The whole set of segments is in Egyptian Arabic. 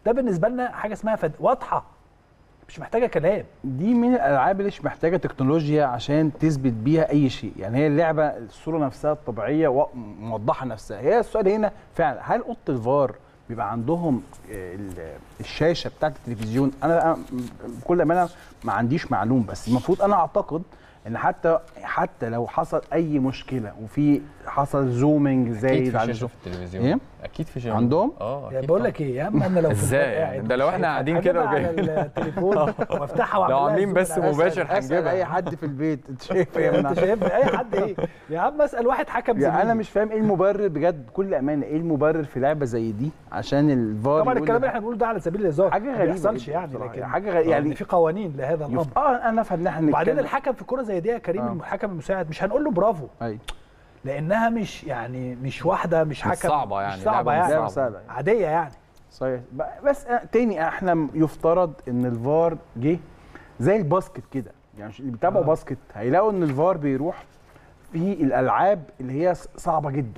ده بالنسبه لنا حاجه اسمها فد... واضحه مش محتاجه كلام دي من الالعاب اللي مش محتاجه تكنولوجيا عشان تثبت بيها اي شيء يعني هي اللعبه الصوره نفسها الطبيعيه و- موضحه نفسها هي السؤال هنا فعلا هل اوضه الفار بيبقى عندهم آه، ال- الشاشه بتاعت التلفزيون انا أنا بكل امانه ما عنديش معلوم بس المفروض انا اعتقد ان حتى حتى لو حصل اي مشكله وفي حصل زومينج اكيد زايد في على شاشه في التلفزيون إيه؟ اكيد في شاشه عندهم؟ اه يعني أكيد بقول طبعاً. لك ايه يا عم انا لو في إزاي البيت يعني؟ قاعد ده لو مش إحنا هينفع قاعدين أجيبها كده على وجاي- التليفون وافتحها واعمل لو لها عاملين زوم بس أنا مباشر أسأل- اسال هنجيبها. اي حد في البيت انت شايف ايه أسأل. يا انت منى؟ شايف اي حد ايه يا عم اسال واحد حكم يعني انا زميلي. مش فاهم ايه المبرر بجد بكل امانه ايه المبرر في لعبه زي دي عشان الفار طبعا يقول الكلام اللي لك احنا بنقوله ده على سبيل الهزار حاجة ما غريبة بيحصلش جداً يعني بصراحة. لكن حاجة غريبة. يعني يعني- في قوانين لهذا الامر يف... اه انا افهم ان احنا وبعدين نتكلم. الحكم في الكره زي دي يا كريم آه. الحكم المساعد مش هنقول له برافو ايوه لانها مش يعني مش واحده مش حكم صعبة يعني، مش صعبه لعبة مش يعني لعبة صعبة. سهله عاديه يعني صحيح ب- بس آه، تاني احنا يفترض ان الفار جه زي الباسكت كده يعني اللي بيتابعوا آه. باسكت هيلاقوا ان الفار بيروح في الالعاب اللي هي ص- صعبه جدا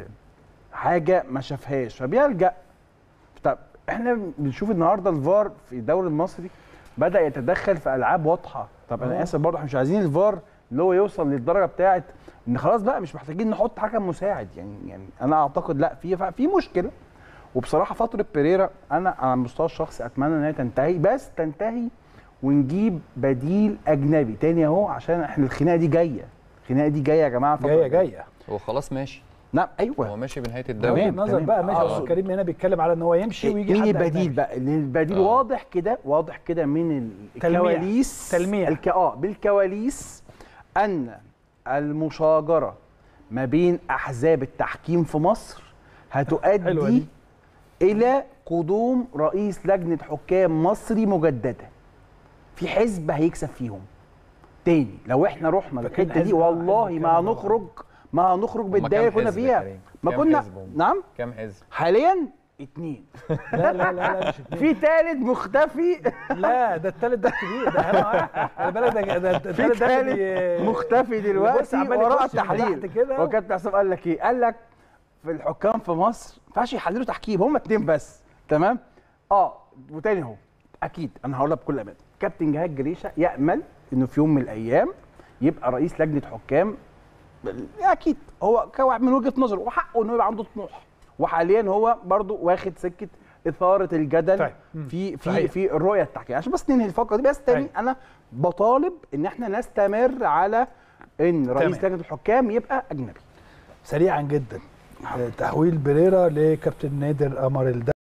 حاجه ما شافهاش فبيلجا طب احنا بنشوف النهارده الفار في الدوري المصري بدا يتدخل في العاب واضحه طب انا آه. اسف برضه احنا مش عايزين الفار اللي هو يوصل للدرجه بتاعه ان خلاص بقى مش محتاجين نحط حكم مساعد يعني يعني انا اعتقد لا في في مشكله وبصراحه فتره بيريرا انا على المستوى الشخصي اتمنى ان هي تنتهي بس تنتهي ونجيب بديل اجنبي تاني اهو عشان احنا الخناقه دي جايه الخناقه دي جايه يا جماعه الفترة جايه الجاية. جايه هو خلاص ماشي نعم هو ايوه ماشي بنهايه وجهه الدوري تمام، نظر تمام. بقى ماشي آه. أصل كريم هنا بيتكلم على ان هو يمشي ويجي مين حد البديل أجنبي. بقى لأن البديل آه. واضح كده واضح كده من تلميع. الكواليس تلميع. الك... اه بالكواليس ان المشاجره ما بين احزاب التحكيم في مصر حلوة هتؤدي دي. الى قدوم رئيس لجنه حكام مصري مجدده في حزب هيكسب فيهم تاني لو احنا رحنا فاكرين للحته دي حزب واحد والله ما بيتكلم هنخرج ما هنخرج هما بالدايه كام كنا حزب يا فيها كريم؟ ما كام كنا حزب هم؟ نعم كام حزب حاليا اتنين لا لا لا لا مش اتنين. في تالت مختفي لا ده التالت ده الكبير ده اهم واحد خلي بالك ده ده في التالت ده اللي تالت بي- مختفي اللي دلوقتي بص عمال وراء يخش من التحليل تحت كده. هو كابتن حسام قال لك ايه؟ قال لك في الحكام في مصر ما ينفعش يحللوا تحكيم هم اتنين بس تمام؟ اه وتاني اهو اكيد انا هقولها بكل امان كابتن جهاد جريشه يامل انه في يوم من الايام يبقى رئيس لجنه حكام اكيد هو كواحد من وجهه نظره وحقه انه يبقى عنده طموح وحاليا هو برضو واخد سكه اثاره الجدل طيب. مم. في في صحيح. في الرؤيه التحكيميه عشان بس ننهي الفقره دي بس تاني أيوة. انا بطالب ان احنا نستمر على ان رئيس تمام. لجنه الحكام يبقى اجنبي سريعا جدا آه، تحويل بريرا لكابتن نادر قمر الدولي